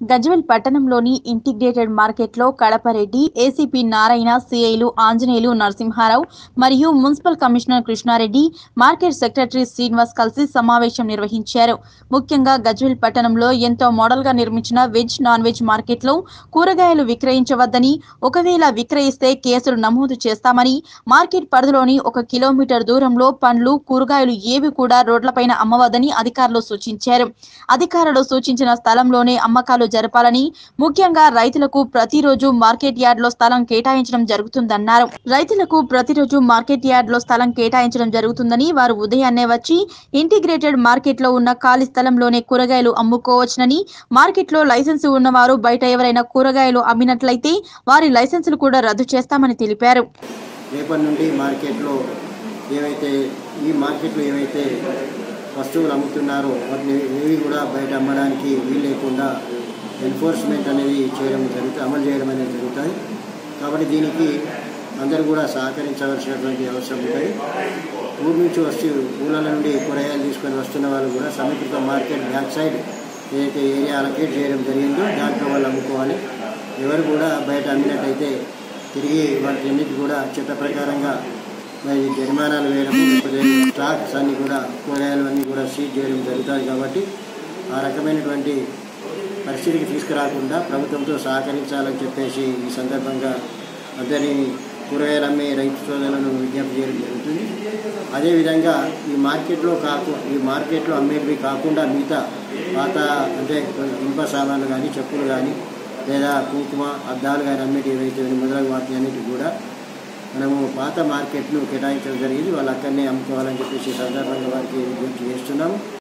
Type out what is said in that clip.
గజ్వెల్ పట్టణంలోని ఇంటిగ్రేటెడ్ మార్కెట్లో కడపరెడ్డి ఏసీపీ నారాయణ సిఐలు ఆంజనేయులు నరసింహారావు మరియు municipal commissioner Krishna Reddy market secretary Srinivas కలిసి సమావేశం నిర్వహించారు ముఖ్యంగా గజ్వెల్ పట్టణంలో ఎంతో మోడల్గా నిర్మించిన వెజ్ నాన్ వెజ్ మార్కెట్లో కూరగాయలు విక్రయించవద్దని ఒకవేళ విక్రయిస్తే కేసులు నమోదు చేస్తామని మార్కెట్ పరిధిలోని ఒక కిలోమీటర్ దూరంలో పండ్లు కూరగాయలు ఏవి కూడా రోడ్లపైన అమ్మవద్దని అధికారులు సూచించారు అధికారులు సూచించిన స్థలంలోనే అమ్మకాలు జరపాలని ముఖ్యంగా రైతులకు ప్రతిరోజు మార్కెట్ యార్డ్ లో స్థలం కేటాయించడం జరుగుతుందన్నారు రైతులకు ప్రతిరోజు మార్కెట్ యార్డ్ లో స్థలం కేటాయించడం జరుగుతుందని వారు ఉదయాన్నే వచ్చి ఇంటిగ్రేటెడ్ మార్కెట్ లో ఉన్న ఖాళీ స్థలంలోనే కూరగాయలు అమ్ముకోవచ్చునని మార్కెట్ లో లైసెన్స్ ఉన్నవారు బయట ఎవరైనా కూరగాయలు అమ్మినట్లయితే వారి లైసెన్సులు కూడా రద్దు చేస్తామని తెలిపారు రేపటి నుండి మార్కెట్లో ఏవైతే ఈ మార్కెట్లో ఏవైతే వస్తువులు అమ్ముతున్నారో వాటిని ఏవి కూడా బయట అమ్మడానికి వీలు లేకుండా ఎన్ఫోర్స్మెంట్ అనేది చేయడం జరుగుతుంది అమలు చేయడం అనేది జరుగుతుంది కాబట్టి దీనికి అందరూ కూడా సహకరించవలసినటువంటి అవసరం ఉంటుంది ఊరు నుంచి వస్తూ ఊళ్ళ నుండి కూరగాయలు తీసుకొని వస్తున్న వాళ్ళు కూడా సమీకృత మార్కెట్ బ్యాక్ సైడ్ ఏదైతే ఏరియా అలకేట్ చేయడం జరిగిందో దాంట్లో వాళ్ళు అమ్ముకోవాలి ఎవరు కూడా బయట అమ్మినట్టయితే తిరిగి వాటి అన్నిటి కూడా చట్ట ప్రకారంగా మరి జరిమానాలు వేయడం లేకపోతే స్టాక్స్ అన్ని కూడా కూరగాయలు అన్నీ కూడా సీజ్ చేయడం జరుగుతుంది కాబట్టి ఆ రకమైనటువంటి పరిస్థితికి తీసుకురాకుండా ప్రభుత్వంతో సహకరించాలని చెప్పేసి ఈ సందర్భంగా అందరినీ కూరగాయలు అమ్మే రైతు సోదరులను విజ్ఞప్తి చేయడం జరుగుతుంది అదేవిధంగా ఈ మార్కెట్లో కాకు ఈ మార్కెట్లో అమ్మేటివి కాకుండా మిగతా పాత అంటే ఇనుప సామాన్లు కానీ చెప్పులు కానీ లేదా కుంకుమ అద్దాలు కానీ అమ్మేటి ఏవైతే మొదలగు వాటి అన్నిటి కూడా మనము పాత మార్కెట్ను కేటాయించడం జరిగింది వాళ్ళు అక్కడనే అమ్ముకోవాలని చెప్పేసి ఈ సందర్భంగా వారికి విజ్ఞప్తి చేస్తున్నాము